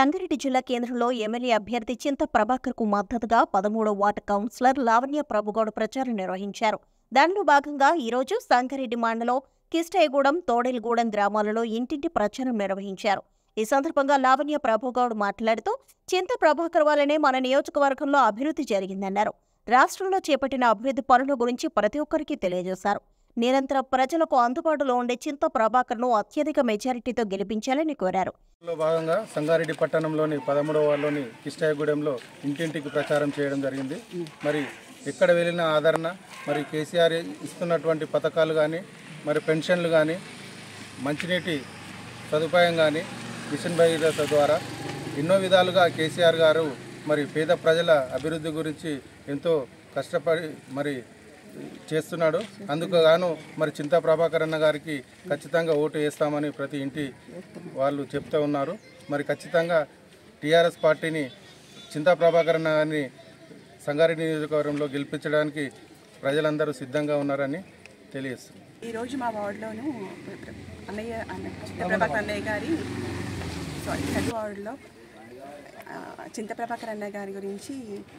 సంగారెడ్డి జిల్లా కేంద్రంలో ఎమ్మెల్యే అభ్యర్థి చింత ప్రభాకర్ కు మద్దతుగా పదమూడో వార్డు కౌన్సిలర్ లావణ్య ప్రభుగౌడ్ ప్రచారం నిర్వహించారు దానిలో భాగంగా ఈరోజు సంగారెడ్డి మండలం కిష్టయ్యగూడెం తోడేలుగూడెం గ్రామాలలో ఇంటింటి ప్రచారం నిర్వహించారు ఈ సందర్భంగా లావణ్య ప్రభుగౌడ్ మాట్లాడుతూ చింత ప్రభాకర్ వల్లనే మన నియోజకవర్గంలో అభివృద్ధి జరిగిందన్నారు రాష్ట్రంలో చేపట్టిన అభివృద్ధి పనుల గురించి ప్రతి ఒక్కరికి తెలియజేశారు నిరంతరం ప్రజలకు అందుబాటులో ఉండే చింత ప్రభాకర్ను అత్యధిక మెజారిటీతో గెలిపించాలని కోరారు లో భాగంగా సంగారెడ్డి పట్టణంలోని పదమూడవ వార్డులోని కిష్టాయగూడెంలో ఇంటింటికి ప్రచారం చేయడం జరిగింది మరి ఎక్కడ వెళ్ళిన ఆదరణ మరి కేసీఆర్ ఇస్తున్నటువంటి పథకాలు కానీ మరి పెన్షన్లు కానీ మంచినీటి సదుపాయం కానీ మిషన్ భగీరథ ద్వారా ఎన్నో విధాలుగా కేసీఆర్ గారు మరి పేద ప్రజల అభివృద్ధి గురించి ఎంతో కష్టపడి మరి చేస్తున్నాడు అందుకు గాను మరి చింతా ప్రభాకర్ అన్న గారికి ఖచ్చితంగా ఓటు వేస్తామని ప్రతి ఇంటి వాళ్ళు చెప్తూ ఉన్నారు మరి ఖచ్చితంగా టీఆర్ఎస్ పార్టీని చింతా ప్రభాకర్ అన్న గారిని సంగారెడ్డి నియోజకవర్గంలో గెలిపించడానికి ప్రజలందరూ సిద్ధంగా ఉన్నారని తెలియజేస్తుంది ఈరోజు మా వార్డులోను అన్నయ్య అన్న చింతప్రభాకర్ అన్నయ్య గారి సారీ హెడ్ వార్డులో ఆ, చింతప్రభాకర్ అన్నయ్య గారి గురించి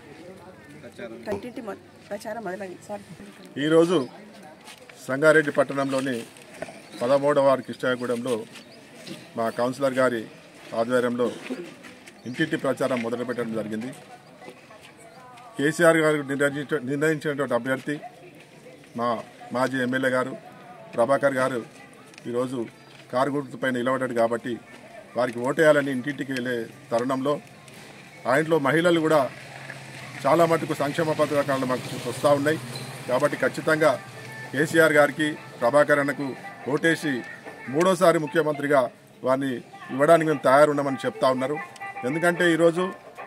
కంటింటి మొ- ప్రచారం మొదలైంది సారీ ఈరోజు సంగారెడ్డి పట్టణంలోని పదమూడవ వారి కృష్ణాయగూడెంలో మా కౌన్సిలర్ గారి ఆధ్వర్యంలో ఇంటింటి ప్రచారం మొదలుపెట్టడం జరిగింది కేసీఆర్ గారు నిర్ణయించ నిర్ణయించినటువంటి అభ్యర్థి మా మాజీ ఎమ్మెల్యే గారు ప్రభాకర్ గారు ఈరోజు కారు గుర్తుపై నిలబడ్డాడు కాబట్టి వారికి ఓటేయాలని ఇంటింటికి వెళ్ళే తరుణంలో ఆ ఇంట్లో మహిళలు కూడా చాలా మటుకు సంక్షేమ పథకాలు మాకు వస్తూ ఉన్నాయి కాబట్టి ఖచ్చితంగా కేసీఆర్ గారికి ప్రభాకర్ అన్నకు ఓటేసి మూడోసారి ముఖ్యమంత్రిగా వారిని ఇవ్వడానికి మేము తయారున్నామని చెప్తా ఉన్నారు ఎందుకంటే ఈరోజు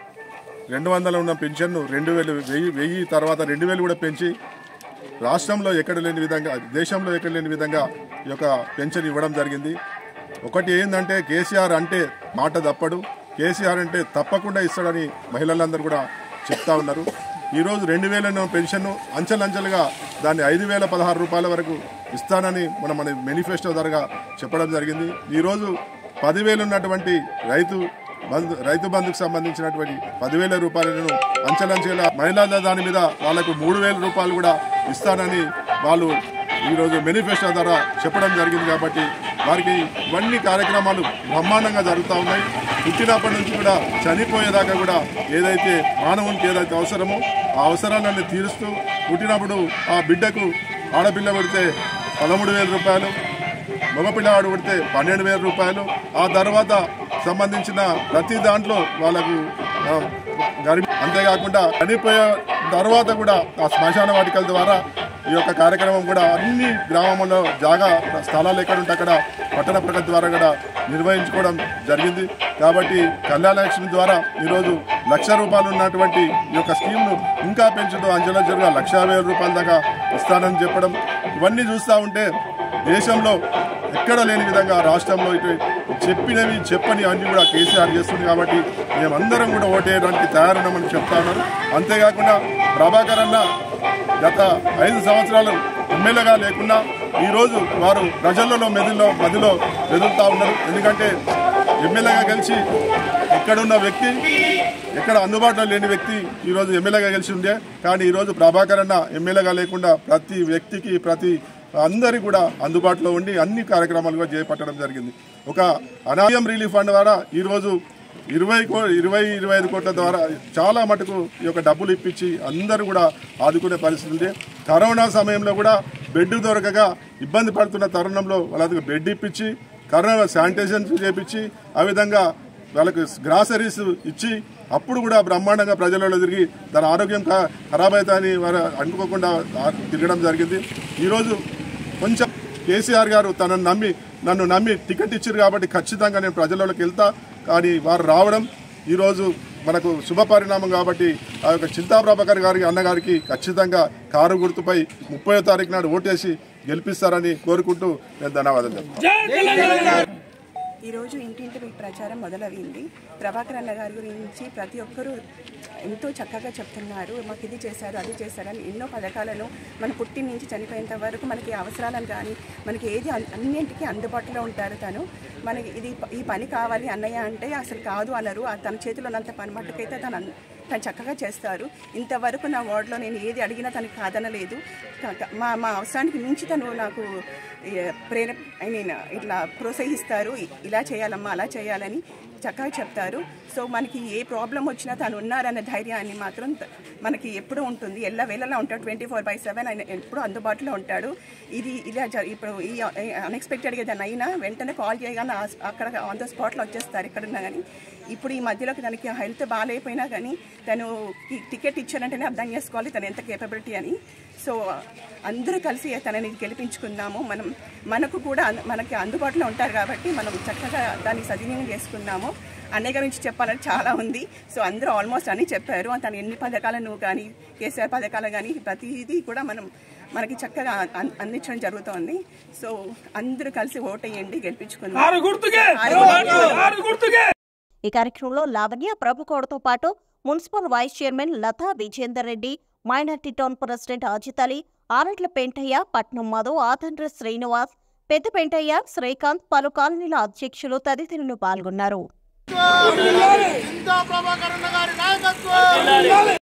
రెండు వందలు ఉన్న పెన్షన్ను రెండు వేలు వెయ్యి వెయ్యి తర్వాత రెండు వేలు కూడా పెంచి రాష్ట్రంలో ఎక్కడ లేని విధంగా దేశంలో ఎక్కడ లేని విధంగా ఈ యొక్క పెన్షన్ ఇవ్వడం జరిగింది ఒకటి ఏంటంటే కేసీఆర్ అంటే మాట తప్పడు కేసీఆర్ అంటే తప్పకుండా ఇస్తాడని మహిళలందరూ కూడా చెప్తా ఉన్నారు ఈరోజు రెండు వేల పెన్షన్ అంచెలంచెలుగా దాన్ని ఐదు వేల పదహారు రూపాయల వరకు ఇస్తానని మన మన మేనిఫెస్టో ద్వారా చెప్పడం జరిగింది ఈరోజు పదివేలు ఉన్నటువంటి రైతు బంధు రైతు బంధుకు సంబంధించినటువంటి పదివేల రూపాయలను అంచెలంచెల మహిళల దాని మీద వాళ్ళకు మూడు వేల రూపాయలు కూడా ఇస్తానని వాళ్ళు ఈరోజు మేనిఫెస్టో ద్వారా చెప్పడం జరిగింది కాబట్టి వారికి ఇవన్నీ కార్యక్రమాలు బ్రహ్మాండంగా జరుగుతూ ఉన్నాయి పుట్టినప్పటి నుంచి కూడా చనిపోయేదాకా కూడా ఏదైతే మానవునికి ఏదైతే అవసరమో ఆ అవసరాలన్నీ తీరుస్తూ పుట్టినప్పుడు ఆ బిడ్డకు ఆడపిల్ల పెడితే పదమూడు వేల రూపాయలు మగపిల్లవాడు కొడితే పన్నెండు వేల రూపాయలు ఆ తర్వాత సంబంధించిన ప్రతి దాంట్లో వాళ్ళకు ఆ, గర్భి అంతేకాకుండా చనిపోయే తర్వాత కూడా ఆ శ్మశాన వాటికల ద్వారా ఈ యొక్క కార్యక్రమం కూడా అన్ని గ్రామంలో జాగా స్థలాలు ఎక్కడ ఉంటే అక్కడ పట్టణ ప్రగతి ద్వారా కూడా నిర్వహించుకోవడం జరిగింది కాబట్టి కళ్యాణ లక్ష్మి ద్వారా ఈరోజు లక్ష రూపాయలు ఉన్నటువంటి ఈ యొక్క స్కీమ్ను ఇంకా పెంచుతూ అంచెలంచెలుగా లక్ష వేల రూపాయల దాకా ఇస్తానని చెప్పడం ఇవన్నీ చూస్తూ ఉంటే దేశంలో ఎక్కడ లేని విధంగా రాష్ట్రంలో ఇటు చెప్పినవి చెప్పని అన్ని కూడా కేసీఆర్ చేస్తుంది కాబట్టి మేమందరం కూడా ఓటేయడానికి తయారున్నామని చెప్తా ఉన్నారు అంతేకాకుండా ప్రభాకర్ అన్న గత ఐదు సంవత్సరాలు ఎమ్మెల్యేగా లేకుండా ఈరోజు వారు ప్రజలలో మెదిలో మదిలో మెదులుతా ఉన్నారు ఎందుకంటే ఎమ్మెల్యేగా గెలిచి ఎక్కడున్న వ్యక్తి ఎక్కడ అందుబాటులో లేని వ్యక్తి ఈరోజు ఎమ్మెల్యేగా గెలిచి ఉండే కానీ ఈరోజు ప్రభాకర్ అన్న ఎమ్మెల్యేగా లేకుండా ప్రతి వ్యక్తికి ప్రతి అందరి కూడా అందుబాటులో ఉండి అన్ని కార్యక్రమాలు కూడా చేపట్టడం జరిగింది ఒక అనాయం రిలీఫ్ ఫండ్ ద్వారా ఈరోజు ఇరవై కో ఇరవై ఇరవై ఐదు కోట్ల ద్వారా చాలా మటుకు ఈ యొక్క డబ్బులు ఇప్పించి అందరూ కూడా ఆదుకునే పరిస్థితి ఉంది కరోనా సమయంలో కూడా బెడ్ దొరకగా ఇబ్బంది పడుతున్న తరుణంలో వాళ్ళకి బెడ్ ఇప్పించి కరోనా శానిటైజేషన్ చేపించి ఆ విధంగా వాళ్ళకి గ్రాసరీస్ ఇచ్చి అప్పుడు కూడా బ్రహ్మాండంగా ప్రజలలో తిరిగి తన ఆరోగ్యం కా- ఖరాబ్ అవుతాయని వారు అనుకోకుండా ఆ- తిరగడం జరిగింది ఈరోజు కొంచెం కేసీఆర్ గారు తనను నమ్మి నన్ను నమ్మి టికెట్ ఇచ్చారు కాబట్టి ఖచ్చితంగా నేను ప్రజలలోకి వెళ్తా కానీ వారు రావడం ఈరోజు మనకు శుభ పరిణామం కాబట్టి ఆ యొక్క చింతా ప్రభాకర్ గారికి అన్నగారికి ఖచ్చితంగా కారు గుర్తుపై ముప్పై తారీఖు నాడు ఓటేసి గెలిపిస్తారని కోరుకుంటూ నేను ధన్యవాదాలు చెప్తాను ఈరోజు ఇంటింటి ప్రచారం మొదలైంది ప్రభాకర్ అన్న గారి గురించి ప్రతి ఒక్కరూ ఎంతో చక్కగా చెప్తున్నారు మాకు ఇది చేశారు అది చేశారని ఎన్నో పథకాలను మన పుట్టి నుంచి చనిపోయేంత వరకు మనకి అవసరాలను కానీ మనకి ఏది అన్- అన్నింటికీ అందుబాటులో ఉంటారు తను మనకి ఇది ఈ పని కావాలి అన్నయ్య అంటే అసలు కాదు అనరు ఆ తన చేతిలో ఉన్నంత పని మట్టుకైతే తను అన్- తను చక్కగా చేస్తారు ఇంతవరకు నా వార్డులో నేను ఏది అడిగినా తనకి కాదనలేదు కా- మా మా అవసరానికి మించి తను నాకు ఏ, ప్రేర ఐ మీన్ ఇట్లా ప్రోత్సహిస్తారు ఇ- ఇలా చేయాలమ్మా అలా చేయాలని చక్కగా చెప్తారు సో మనకి ఏ ప్రాబ్లం వచ్చినా తను ఉన్నారన్న ధైర్యాన్ని మాత్రం త- మనకి ఎప్పుడూ ఉంటుంది ఎల్ల వేళలా ఉంటాడు ట్వంటీ ఫోర్ బై సెవెన్ ఆయన ఎప్పుడూ అందుబాటులో ఉంటాడు ఇది ఇలా జ- ఇప్పుడు ఈ అన్ఎక్స్పెక్టెడ్గా ఏదైనా అయినా వెంటనే కాల్ చేయగానే ఆ- అక్కడ ఆన్ ద స్పాట్లో వచ్చేస్తారు ఎక్కడున్నా కానీ ఇప్పుడు ఈ మధ్యలోకి తనకి హెల్త్ బాగాలేకపోయినా కానీ తను ఈ టికెట్ ఇచ్చారంటేనే అర్థం చేసుకోవాలి తను ఎంత కేపబిలిటీ అని సో అందరూ కలిసి తనని గెలిపించుకుందాము మనం మనకు కూడా అన్- మనకి అందుబాటులో ఉంటారు కాబట్టి మనం చక్కగా దాన్ని సద్వినియోగం చేసుకుందాము అన్నయ్య గురించి చెప్పాలని చాలా ఉంది సో అందరూ ఆల్మోస్ట్ అన్నీ చెప్పారు తను ఎన్ని పథకాలను కానీ కేసీఆర్ పథకాలు కానీ ప్రతిదీ కూడా మనం మనకి చక్కగా అన్- అందించడం జరుగుతోంది సో అందరూ కలిసి ఓటేయండి గెలిపించుకుందాం ఈ కార్యక్రమంలో లావణ్య ప్రభుకోడతో పాటు municipal vice chairman Latha Vijender Reddy minority town president Ajith Ali Aratla Pentaiah Patnam Madhu ఆదండ్ర Srinivas పెద్ద పెంటయ్య శ్రీకాంత్ పలు కాలనీల అధ్యక్షులు తదితరులు పాల్గొన్నారు